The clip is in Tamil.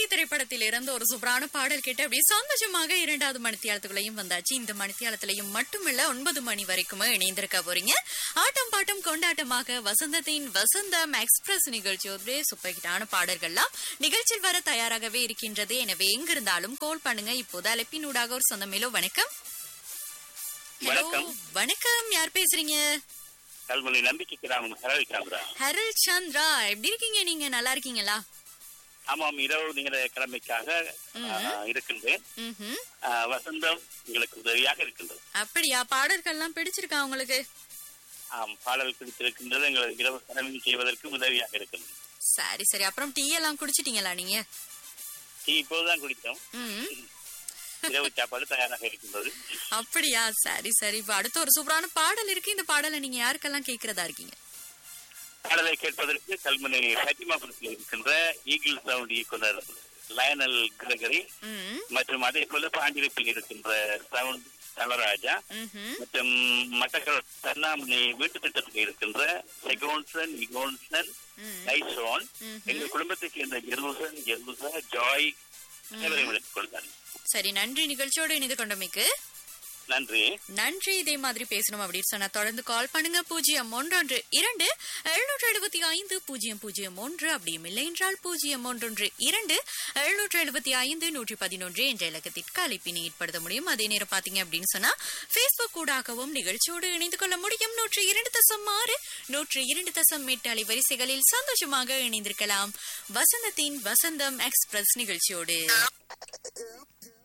திரைப்படத்தில் இருந்து ஒரு சூப்பரான பாடல் கேட்டு அப்படியே சந்தோஷமாக இரண்டாவது மணித்தியாலத்துக்குள்ளேயும் வந்தாச்சு இந்த மணித்தியாலத்திலையும் மட்டுமில்ல ஒன்பது மணி வரைக்கும் இணைந்திருக்க போறீங்க ஆட்டம் பாட்டம் கொண்டாட்டமாக வசந்தத்தின் வசந்தம் எக்ஸ்பிரஸ் நிகழ்ச்சி ஒரே சூப்பர்கிட்டான பாடல்கள்லாம் நிகழ்ச்சியில் வர தயாராகவே இருக்கின்றது எனவே எங்கிருந்தாலும் கால் பண்ணுங்க இப்போது அழைப்பினூடாக ஒரு சொந்தமேலோ வணக்கம் ஹலோ வணக்கம். வணக்கம் யார் பேசுறீங்க கல்முனை நம்பிக்கை கிராமம் ஹரவி சாம்பிரா ஹரல் சந்திரா எப்படி இருக்கீங்க நீங்க நல்லா இருக்கீங்களா ஆமாம் இரவு நீங்கள கிழமைக்காக ஆ, இருக்கின்றேன் ம்ஹும். ஆ, வசந்தம் உங்களுக்கு உதவியாக இருக்கின்றது அப்படியா பாடல்கள்லாம் பிடிச்சிருக்கா உங்களுக்கு ஆம் பாடல் பிடித்திருக்கின்றது எங்களுக்கு இரவு கடமை செய்வதற்கு உதவியாக இருக்கின்றது சரி சரி அப்புறம் டீ எல்லாம் குடிச்சிட்டீங்களா நீங்க டீ இப்போதுதான் குடித்தோம் ம் இரவு சாப்பாடு தயாராக இருக்கின்றது அப்படியா சரி சரி இப்ப அடுத்து ஒரு சூப்பரான பாடல் இருக்கு இந்த பாடலை நீங்க யாருக்கெல்லாம் கேக்குறதா இருக்கீங்க பாடலை கேட்பதற்கு கல்முனை ஃபத்திமாபுரத்தில் இருக்கின்ற ஈகிள் சவுண்ட் இயக்குனர் லயனல் கிரகரி ம் மற்றும் அதே போல பாண்டிருப்பில் இருக்கின்ற சவுண்ட் தலராஜா ம்ஹும். மற்றும் மட்டக்கள் தன்னாமணி வீட்டு திட்டத்தில் இருக்கின்ற செகோன்சன் இகோன்சன் ம். டைசோன் ம்ஹும். எங்கள் குடும்பத்தை சேர்ந்த ஜெருசன் ஜெருசா ஜாய் அனைவரையும் எடுத்துக் கொள்கிறேன் சரி நன்றி நிகழ்ச்சியோடு இணைந்து கொண்டமைக்கு நன்றி நன்றி இதே மாதிரி பேசணும் அப்படின்னு சொன்னா தொடர்ந்து கால் பண்ணுங்க பூஜ்ஜியம் ஒன்றொன்று இரண்டு எழுநூற்று எழுபத்தி ஐந்து பூஜ்ஜியம் பூஜ்ஜியம் ஒன்று அப்படியும் இல்லை என்றால் பூஜ்ஜியம் ஒன்றொன்று இரண்டு எழுநூற்று எழுபத்தி ஐந்து நூற்றி பதினொன்று என்ற இலக்கத்திற்கு அழைப்பினை ஏற்படுத்த முடியும் அதே நேரம் பாத்தீங்க அப்படின்னு சொன்னா பேஸ்புக் ஊடாகவும் நிகழ்ச்சியோடு இணைந்து கொள்ள முடியும் நூற்று இரண்டு தசம் ஆறு நூற்று இரண்டு தசம் எட்டு அலைவரிசைகளில் சந்தோஷமாக இணைந்திருக்கலாம் வசந்தத்தின் வசந்தம் எக்ஸ்பிரஸ் நிகழ்ச்சியோடு